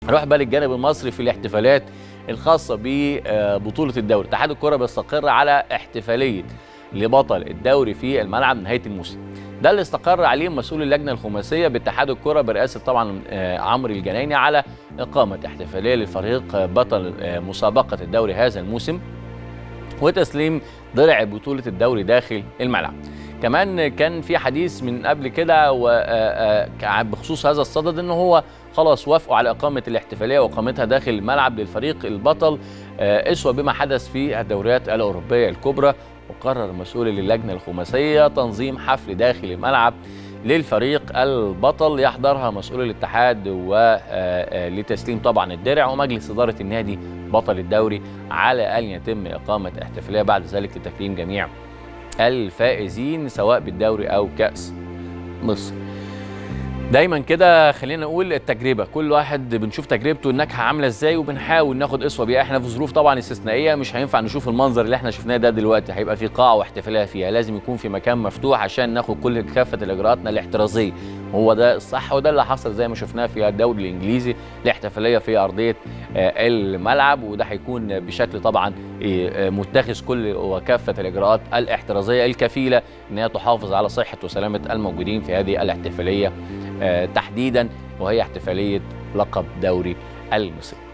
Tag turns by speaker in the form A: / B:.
A: نروح بقى للجانب المصري في الاحتفالات الخاصه ببطوله الدوري اتحاد الكره بيستقر على احتفاليه لبطل الدوري في الملعب نهايه الموسم ده اللي استقر عليه مسؤول اللجنه الخماسيه باتحاد الكره برئاسه طبعا عمرو الجنايني على اقامه احتفاليه للفريق بطل مسابقه الدوري هذا الموسم وتسليم درع بطوله الدوري داخل الملعب كمان كان في حديث من قبل كده بخصوص هذا الصدد ان هو خلاص وافقوا على اقامه الاحتفاليه واقامتها داخل الملعب للفريق البطل اسوه بما حدث في الدوريات الاوروبيه الكبرى وقرر مسؤول اللجنه الخماسيه تنظيم حفل داخل الملعب للفريق البطل يحضرها مسؤول الاتحاد ولتسليم طبعا الدرع ومجلس اداره النادي بطل الدوري على ان يتم اقامه احتفاليه بعد ذلك لتكريم جميع الفائزين سواء بالدوري او كاس مصر دايما كده خلينا نقول التجربه كل واحد بنشوف تجربته الناجحه عامله ازاي وبنحاول ناخد اسوه بيها احنا في ظروف طبعا استثنائيه مش هينفع نشوف المنظر اللي احنا شفناه ده دلوقتي هيبقى في قاعه واحتفاليه فيها لازم يكون في مكان مفتوح عشان ناخد كل كافه الاجراءاتنا الاحترازيه هو ده الصح وده اللي حصل زي ما شفناه في الدوري الانجليزي الاحتفاليه في ارضيه الملعب وده هيكون بشكل طبعا متخذ كل وكافه الاجراءات الاحترازيه الكفيله ان هي تحافظ على صحه وسلامه الموجودين في هذه الاحتفاليه تحديدا وهي احتفاليه لقب دوري المصري